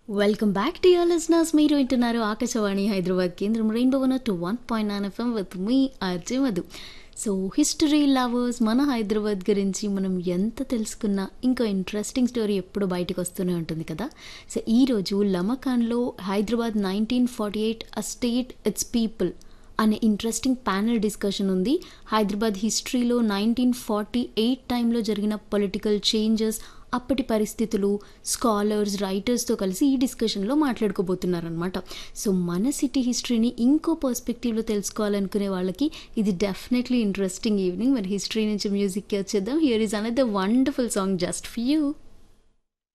welcome back to your listeners మీరు వింటున్నారు ఆకాశవాణి హైదరాబాద్ కేంద్రం rainbow one two one point nine FM with me RJ Madhu so history lovers మన హైదరాబాద్ గురించి మనం ఎంత తెలుసుకున్నా ఇంకో ఇంట్రెస్టింగ్ స్టోరీ ఎప్పుడు బయటకు వస్తూనే ఉంటుంది కదా సో ఈరోజు లమకాన్లో Hyderabad nineteen forty eight a state its people అనే ఇంట్రెస్టింగ్ ప్యానల్ డిస్కషన్ ఉంది హైదరాబాద్ హిస్టరీలో నైన్టీన్ ఫార్టీ ఎయిట్ టైంలో జరిగిన పొలిటికల్ చేంజెస్ అప్పటి పరిస్థితులు స్కాలర్స్ రైటర్స్తో కలిసి ఈ డిస్కషన్లో మాట్లాడుకోబోతున్నారనమాట సో మన సిటీ హిస్టరీని ఇంకో పర్స్పెక్టివ్లో తెలుసుకోవాలనుకునే వాళ్ళకి ఇది డెఫినెట్లీ ఇంట్రెస్టింగ్ ఈవినింగ్ మరి హిస్టరీ నుంచి మ్యూజిక్కి వచ్చేద్దాం here is another wonderful song just for you